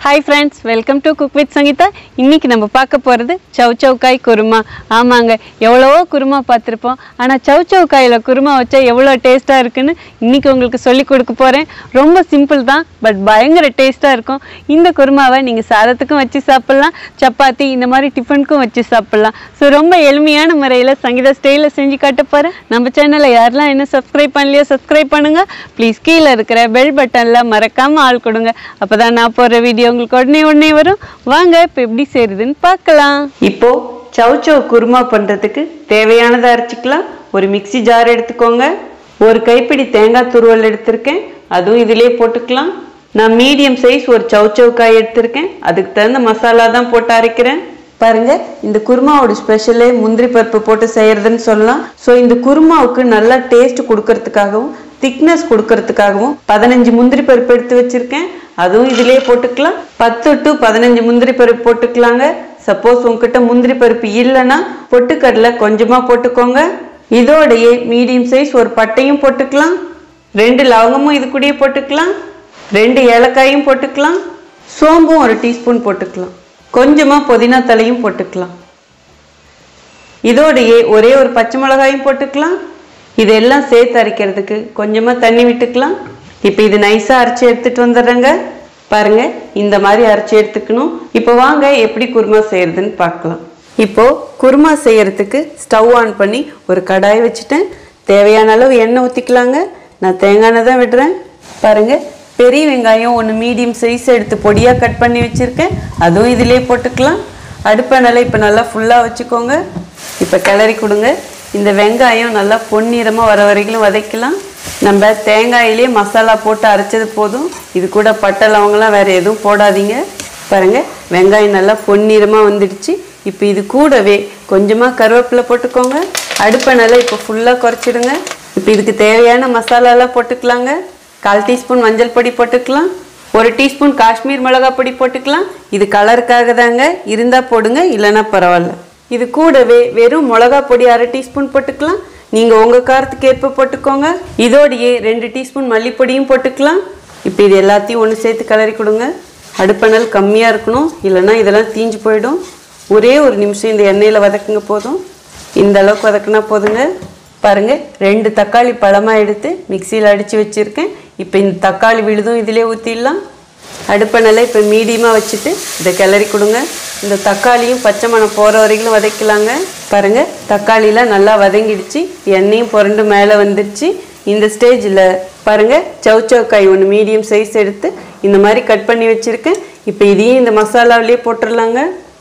hi friends welcome to cook with Sangeetha இன்னைக்கு நம்ம பார்க்க போகிறது சவ் சவுக்காய் குருமா ஆமாங்க எவ்வளவோ குருமா பார்த்துருப்போம் ஆனால் சவ் சவுக்காயில் குருமா வச்சா எவ்வளோ டேஸ்ட்டாக இருக்குன்னு இன்னைக்கு உங்களுக்கு சொல்லி கொடுக்க போகிறேன் ரொம்ப சிம்பிள் தான் பட் பயங்கர டேஸ்ட்டாக இருக்கும் இந்த குருமாவை நீங்கள் சாதத்துக்கும் வச்சு சாப்பிட்லாம் சப்பாத்தி இந்த மாதிரி டிஃபனுக்கும் வச்சு சாப்பிட்லாம் ஸோ ரொம்ப எளிமையான முறையில் சங்கீதா ஸ்டைலில் செஞ்சு காட்ட போகிறேன் நம்ம சேனலை யாரெல்லாம் என்ன சப்ஸ்கிரைப் பண்ணலையோ சப்ஸ்கிரைப் பண்ணுங்கள் ப்ளீஸ் கீழே இருக்கிற பெல் பட்டனில் மறக்காமல் ஆள் கொடுங்க அப்போ தான் நான் போடுற வீடியோ உங்களுக்கு உடனே உடனே வரும் வாங்க இப்போ எப்படி செய்யுதுன்னு பார்க்கலாம் இப்போ சவ் சவ் குருமா பண்ணுறதுக்கு தேவையானதை அரைச்சிக்கலாம் ஒரு மிக்ஸி ஜார் எடுத்துக்கோங்க ஒரு கைப்பிடி தேங்காய் துருவல் எடுத்திருக்கேன் அதுவும் இதிலே போட்டுக்கலாம் நான் மீடியம் சைஸ் ஒரு சவ் சவுக்காய் எடுத்திருக்கேன் அதுக்கு தகுந்த மசாலா தான் போட்டு அரைக்கிறேன் பாருங்க இந்த குருமாவோட ஸ்பெஷலே முந்திரி பருப்பு போட்டு செய்யறதுன்னு சொல்லலாம் ஸோ இந்த குருமாவுக்கு நல்லா டேஸ்ட் கொடுக்கறதுக்காகவும் திக்னஸ் கொடுக்கறதுக்காகவும் பதினஞ்சு முந்திரி பருப்பு எடுத்து வச்சிருக்கேன் அதுவும் இதிலே போட்டுக்கலாம் பத்து டு பதினஞ்சு முந்திரி பருப்பு போட்டுக்கலாங்க சப்போஸ் உங்ககிட்ட முந்திரி பருப்பு இல்லைன்னா பொட்டுக்கடலை கொஞ்சமா போட்டுக்கோங்க இதோடையே மீடியம் சைஸ் ஒரு பட்டையும் போட்டுக்கலாம் ரெண்டு லவங்கமும் இது கூடயே போட்டுக்கலாம் ரெண்டு ஏலக்காயும் போட்டுக்கலாம் சோம்பும் ஒரு டீஸ்பூன் போட்டுக்கலாம் கொஞ்சமா புதினா தலையும் போட்டுக்கலாம் இதோடையே ஒரே ஒரு பச்சை மிளகாயும் போட்டுக்கலாம் இதெல்லாம் சேர்த்து அரைக்கிறதுக்கு கொஞ்சமா தண்ணி விட்டுக்கலாம் இப்போ இது நைஸா அரைச்சி எடுத்துட்டு வந்துடுறேங்க பாருங்க இந்த மாதிரி அரைச்சி எடுத்துக்கணும் இப்போ வாங்க எப்படி குருமா செய்யறதுன்னு பார்க்கலாம் இப்போ குருமா செய்யறதுக்கு ஸ்டவ் ஆன் பண்ணி ஒரு கடாய் வச்சுட்டேன் தேவையான அளவு எண்ணெய் ஊற்றிக்கலாங்க நான் தேங்காய் எண்ணெய் தான் விடுறேன் பாருங்க பெரிய வெங்காயம் ஒன்று மீடியம் சைஸ் எடுத்து பொடியாக கட் பண்ணி வச்சுருக்கேன் அதுவும் இதிலே போட்டுக்கலாம் அடுப்பை இப்போ நல்லா ஃபுல்லாக வச்சுக்கோங்க இப்போ கிளறி கொடுங்க இந்த வெங்காயம் நல்லா பொன்னிறமாக வர வரைக்கும் வதக்கலாம் நம்ம தேங்காயிலே மசாலா போட்டு அரைச்சது போதும் இது கூட பட்டை லவங்கெல்லாம் வேறு எதுவும் போடாதீங்க பாருங்க வெங்காயம் நல்லா பொன்னிறமாக வந்துடுச்சு இப்போ இது கூடவே கொஞ்சமாக கருவேப்பிலை போட்டுக்கோங்க அடுப்பை நல்லா இப்போ ஃபுல்லாக குறைச்சிடுங்க இப்போ இதுக்கு தேவையான மசாலாலாம் போட்டுக்கலாங்க கால் டீஸ்பூன் மஞ்சள் பொடி போட்டுக்கலாம் ஒரு டீஸ்பூன் காஷ்மீர் மிளகாய் பொடி போட்டுக்கலாம் இது கலருக்காக தாங்க இருந்தால் போடுங்க இல்லைன்னா பரவாயில்ல இது கூடவே வெறும் மிளகா பொடி அரை டீஸ்பூன் போட்டுக்கலாம் நீங்கள் உங்கள் காரத்துக்கு ஏற்ப போட்டுக்கோங்க இதோடையே ரெண்டு டீஸ்பூன் மல்லிப்பொடியும் போட்டுக்கலாம் இப்போ இது எல்லாத்தையும் ஒன்று சேர்த்து கிளறி கொடுங்க அடுப்பணல் கம்மியாக இருக்கணும் இல்லைன்னா இதெல்லாம் தீஞ்சு போயிடும் ஒரே ஒரு நிமிஷம் இந்த எண்ணெயில் வதக்குங்க போதும் இந்த அளவுக்கு வதக்குனா போதுங்க பாருங்க ரெண்டு தக்காளி பழமாக எடுத்து மிக்சியில் அடித்து வச்சுருக்கேன் இப்போ இந்த தக்காளி விழுதும் இதிலே ஊற்றிடலாம் அடுப்பை நல்லா இப்போ மீடியமாக வச்சுட்டு இதை கிளறி கொடுங்க இந்த தக்காளியும் பச்சை மணம் போகிற வரைக்கும் வதக்கலாங்க பாருங்க தக்காளிலாம் நல்லா வதங்கிடுச்சு எண்ணெயும் புரண்டு மேலே வந்துடுச்சு இந்த ஸ்டேஜில் பாருங்க சவ் சவுக்காய் ஒன்று மீடியம் சைஸ் எடுத்து இந்த மாதிரி கட் பண்ணி வச்சுருக்கேன் இப்போ இதையும் இந்த மசாலாவிலே போட்டுடலாங்க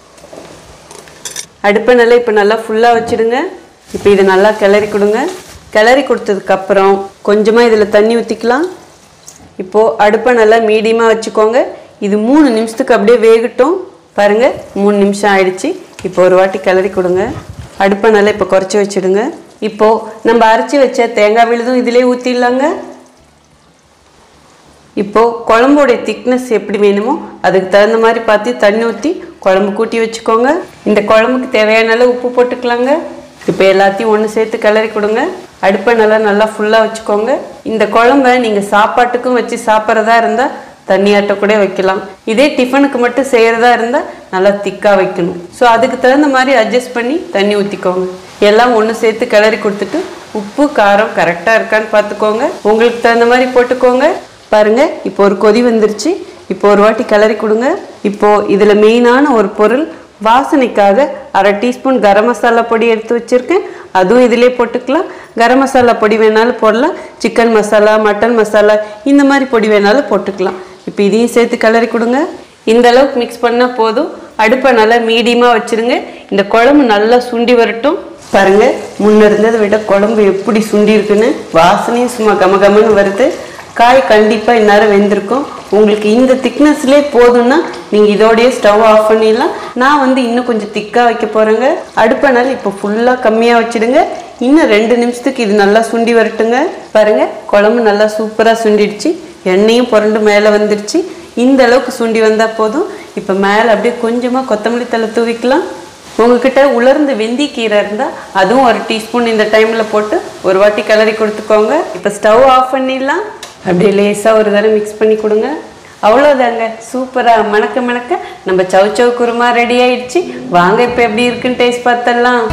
அடுப்பை நல்லா இப்போ நல்லா ஃபுல்லாக வச்சுடுங்க இப்போ இதை நல்லா கிளறி கொடுங்க கிளறி கொடுத்ததுக்கப்புறம் கொஞ்சமாக இதில் தண்ணி ஊற்றிக்கலாம் இப்போது அடுப்பை நல்லா மீடியமாக வச்சுக்கோங்க இது மூணு நிமிஷத்துக்கு அப்படியே வேகட்டும் பாருங்கள் மூணு நிமிஷம் ஆயிடுச்சு இப்போ ஒரு வாட்டி கிளறி கொடுங்க அடுப்பை நல்லா இப்போ குறைச்சி வச்சுடுங்க இப்போது நம்ம அரைச்சி வச்ச தேங்காய் விழுதும் இதிலே ஊற்றிடலாங்க இப்போது குழம்போடைய திக்னஸ் எப்படி வேணுமோ அதுக்கு தகுந்த மாதிரி பார்த்து தண்ணி ஊற்றி குழம்பு கூட்டி வச்சுக்கோங்க இந்த குழம்புக்கு தேவையான அளவு உப்பு போட்டுக்கலாங்க இப்போ எல்லாத்தையும் ஒன்று சேர்த்து கிளறி கொடுங்க அடுப்பை நல்லா நல்லா ஃபுல்லாக வச்சுக்கோங்க இந்த குழம்ப நீங்கள் சாப்பாட்டுக்கும் வச்சு சாப்பிட்றதா இருந்தால் தண்ணியாட்ட கூட வைக்கலாம் இதே டிஃபனுக்கு மட்டும் செய்கிறதா இருந்தால் நல்லா திக்காக வைக்கணும் ஸோ அதுக்கு தகுந்த மாதிரி அட்ஜஸ்ட் பண்ணி தண்ணி ஊற்றிக்கோங்க எல்லாம் ஒன்று சேர்த்து கிளறி கொடுத்துட்டு உப்பு காரம் கரெக்டாக இருக்கான்னு பார்த்துக்கோங்க உங்களுக்கு தகுந்த மாதிரி போட்டுக்கோங்க பாருங்க இப்போ ஒரு கொதி வந்துருச்சு இப்போ ஒரு வாட்டி கிளறி கொடுங்க இப்போ இதில் மெயினான ஒரு பொருள் வாசனைக்காக அரை டீஸ்பூன் கரம் மசாலா பொடி எடுத்து வச்சுருக்கேன் அதுவும் இதிலே போட்டுக்கலாம் கரம் மசாலா பொடி வேணாலும் போடலாம் சிக்கன் மசாலா மட்டன் மசாலா இந்த மாதிரி பொடி வேணாலும் போட்டுக்கலாம் இப்போ இதையும் சேர்த்து கிளறி கொடுங்க இந்த அளவுக்கு மிக்ஸ் பண்ணால் போதும் அடுப்பை நல்லா மீடியமாக வச்சுருங்க இந்த குழம்பு நல்லா சுண்டி வரட்டும் பாருங்க முன்ன இருந்ததை விட குழம்பு எப்படி சுண்டி இருக்குன்னு வாசனையும் சும்மா கம கமன்னு வருது காய் கண்டிப்பாக இந்நேரம் வெந்திருக்கும் உங்களுக்கு இந்த திக்னஸ்லேயே போதும்னா நீங்கள் இதோடய ஸ்டவ் ஆஃப் பண்ணிடலாம் நான் வந்து இன்னும் கொஞ்சம் திக்காக வைக்க போகிறேங்க அடுப்பனால இப்போ ஃபுல்லாக கம்மியாக வச்சுடுங்க இன்னும் ரெண்டு நிமிஷத்துக்கு இது நல்லா சுண்டி வரட்டுங்க பாருங்கள் குழம்பு நல்லா சூப்பராக சுண்டிடுச்சு எண்ணெயும் புரண்டு மேலே வந்துடுச்சு இந்த அளவுக்கு சுண்டி வந்தால் போதும் இப்போ மேலே அப்படியே கொஞ்சமாக கொத்தமல்லி தலை தூவிக்கலாம் உங்ககிட்ட உலர்ந்த வெந்திக்கீரை இருந்தால் அதுவும் ஒரு டீஸ்பூன் இந்த டைமில் போட்டு ஒரு வாட்டி கிளறி கொடுத்துக்கோங்க இப்போ ஸ்டவ் ஆஃப் பண்ணிடலாம் அப்படியே லேசாக ஒரு தடவை மிக்ஸ் பண்ணி கொடுங்க அவ்வளோதாங்க சூப்பராக மணக்க மணக்க நம்ம சவு சவு குருமா ரெடி ஆயிடுச்சு வாங்க இப்போ எப்படி இருக்குன்னு டேஸ்ட் பார்த்தலாம்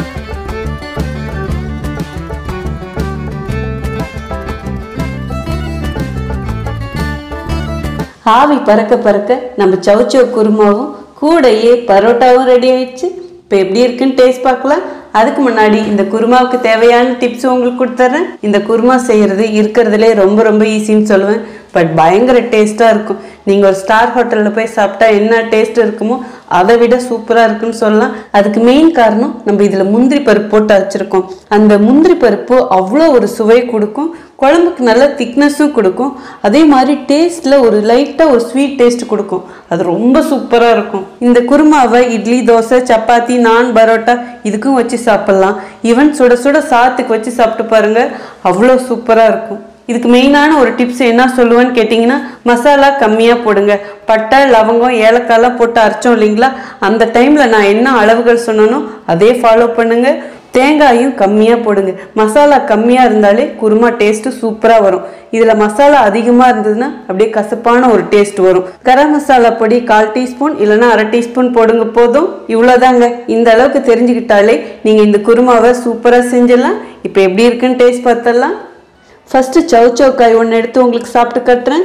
ஆவி பறக்க பறக்க நம்ம சவுச்சோ குருமாவும் கூடையே பரோட்டாவும் ரெடி ஆயிடுச்சு இப்போ எப்படி இருக்குன்னு டேஸ்ட் பார்க்கலாம் அதுக்கு முன்னாடி இந்த குருமாவுக்கு தேவையான டிப்ஸ் உங்களுக்கு கொடுத்துட்றேன் இந்த குருமா செய்கிறது இருக்கிறதுலே ரொம்ப ரொம்ப ஈஸின்னு சொல்லுவேன் பட் பயங்கர டேஸ்ட்டாக இருக்கும் நீங்கள் ஒரு ஸ்டார் ஹோட்டலில் போய் சாப்பிட்டா என்ன டேஸ்ட் இருக்குமோ அதை விட சூப்பராக இருக்குன்னு சொல்லலாம் அதுக்கு மெயின் காரணம் நம்ம இதில் முந்திரி பருப்பு போட்டு வச்சுருக்கோம் அந்த முந்திரி பருப்பு அவ்வளோ ஒரு சுவை கொடுக்கும் குழம்புக்கு நல்ல திக்னஸும் கொடுக்கும் அதே மாதிரி டேஸ்ட்டில் ஒரு லைட்டாக ஒரு ஸ்வீட் டேஸ்ட் கொடுக்கும் அது ரொம்ப சூப்பராக இருக்கும் இந்த குருமாவை இட்லி தோசை சப்பாத்தி நான் பரோட்டா இதுக்கும் வச்சு சாப்பிட்லாம் ஈவன் சுட சுட சாத்துக்கு வச்சு சாப்பிட்டு பாருங்க அவ்வளோ சூப்பராக இருக்கும் இதுக்கு மெயினான ஒரு டிப்ஸ் என்ன சொல்லுவேன்னு கேட்டிங்கன்னா மசாலா கம்மியாக போடுங்க பட்டை லவங்கம் ஏலக்காய்லாம் போட்டு அரைச்சோம் இல்லைங்களா அந்த டைமில் நான் என்ன அளவுகள் சொன்னனோ அதே ஃபாலோ பண்ணுங்க தேங்காயும் கம்மியாக போடுங்க மசாலா கம்மியாக இருந்தாலே குருமா டேஸ்ட்டு சூப்பராக வரும் இதில் மசாலா அதிகமாக இருந்ததுன்னா அப்படியே கசப்பான ஒரு டேஸ்ட் வரும் கரம் மசாலா பொடி கால் டீஸ்பூன் இல்லைன்னா அரை டீஸ்பூன் போடுங்க போதும் இவ்வளோதாங்க இந்த அளவுக்கு தெரிஞ்சுக்கிட்டாலே நீங்கள் இந்த குருமாவை சூப்பராக செஞ்சிடலாம் இப்போ எப்படி இருக்குன்னு டேஸ்ட் பார்த்தலாம் ஃபஸ்ட்டு சவு சவுக்காய் ஒன்று எடுத்து உங்களுக்கு சாப்பிட்டு கட்டுறேன்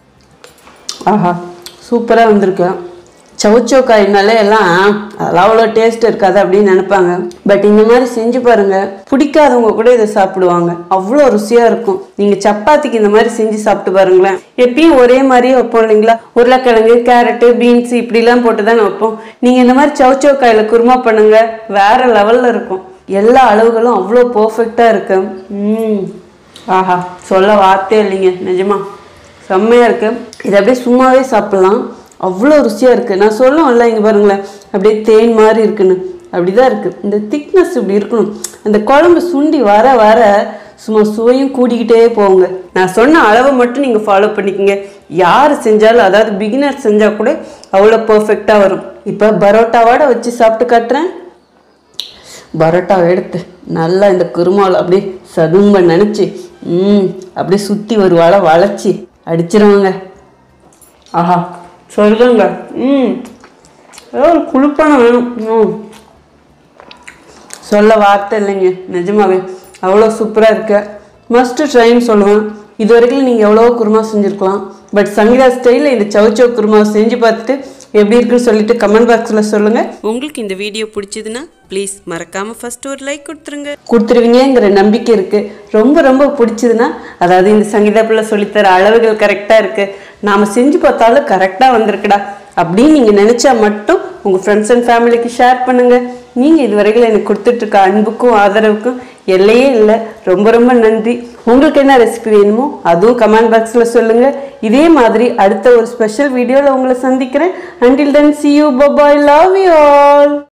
ஆஹா சூப்பராக வந்திருக்கு சவுச்சோக்காயினாலே எல்லாம் அதெல்லாம் அவ்வளோ டேஸ்ட் இருக்காது அப்படின்னு நினைப்பாங்க பட் இந்த மாதிரி செஞ்சு பாருங்க பிடிக்காதவங்க கூட இதை சாப்பிடுவாங்க அவ்வளோ ருசியாக இருக்கும் நீங்கள் சப்பாத்திக்கு இந்த மாதிரி செஞ்சு சாப்பிட்டு பாருங்களேன் எப்பயும் ஒரே மாதிரியே வைப்போம் இல்லைங்களா உருளைக்கிழங்கு கேரட்டு பீன்ஸ் இப்படிலாம் போட்டு தான் வைப்போம் நீங்கள் இந்த மாதிரி சவுச்சோக்காயில் குருமா பண்ணுங்க வேற லெவலில் இருக்கும் எல்லா அளவுகளும் அவ்வளோ பர்ஃபெக்டாக இருக்கு ம் ஆஹா சொல்ல வார்த்தையே இல்லைங்க நிஜமா செம்மையாக இருக்கு இதை அப்படியே சும்மாவே சாப்பிட்லாம் அவ்வளோ ருசியாக இருக்குது நான் சொல்லணும்ல இங்கே பாருங்களேன் அப்படியே தேன் மாதிரி இருக்குன்னு அப்படி தான் இருக்குது இந்த திக்னஸ் இப்படி இருக்கணும் அந்த குழம்பு சுண்டி வர வர சும்மா சுவையும் கூடிக்கிட்டே போகுங்க நான் சொன்ன அளவை மட்டும் நீங்கள் ஃபாலோ பண்ணிக்கோங்க யார் செஞ்சாலும் அதாவது பிகினர் செஞ்சால் கூட அவ்வளோ பர்ஃபெக்டாக வரும் இப்போ பரோட்டாவோட வச்சு சாப்பிட்டு காட்டுறேன் பரோட்டாவை எடுத்து நல்லா இந்த குருமாவில் அப்படியே சதும்ப நினச்சி ம் அப்படியே சுற்றி ஒரு வலை வளைச்சி அடிச்சிருவாங்க ஆஹா சொல்லுங்க ம் ஏதோ ஒரு குளிப்பணம் வேணும் ம் சொல்ல வார்த்தை இல்லைங்க நிஜமாவே அவ்வளோ சூப்பராக இருக்கு மஸ்ட் ட்ரைன்னு சொல்லுவேன் இது வரைக்கும் நீங்கள் எவ்வளோ குருமா செஞ்சுருக்கலாம் பட் சங்கீதா ஸ்டைலில் இந்த சவுச்சோ குருமா செஞ்சு பார்த்துட்டு எப்படி இருக்குன்னு சொல்லிட்டு கமெண்ட் பாக்ஸில் சொல்லுங்கள் உங்களுக்கு இந்த வீடியோ பிடிச்சதுன்னா ப்ளீஸ் மறக்காமல் ஃபர்ஸ்ட் ஒரு லைக் கொடுத்துருங்க கொடுத்துருவீங்கங்கிற நம்பிக்கை இருக்குது ரொம்ப ரொம்ப பிடிச்சதுன்னா அதாவது இந்த சங்கீதா பிள்ளை சொல்லித்தர அளவுகள் கரெக்டாக இருக்குது நாம் செஞ்சு பார்த்தாலும் கரெக்டாக வந்திருக்குடா அப்படின்னு நீங்கள் நினச்சா மட்டும் உங்கள் ஃப்ரெண்ட்ஸ் அண்ட் ஃபேமிலிக்கு ஷேர் பண்ணுங்கள் நீங்கள் இதுவரைக்கும் எனக்கு கொடுத்துட்ருக்க அன்புக்கும் ஆதரவுக்கும் எல்லையே இல்லை ரொம்ப ரொம்ப நன்றி உங்களுக்கு என்ன ரெசிபி வேணுமோ அதுவும் கமெண்ட் பாக்ஸில் சொல்லுங்கள் இதே மாதிரி அடுத்த ஒரு ஸ்பெஷல் வீடியோவில் உங்களை சந்திக்கிறேன் until then see you bye bye love you all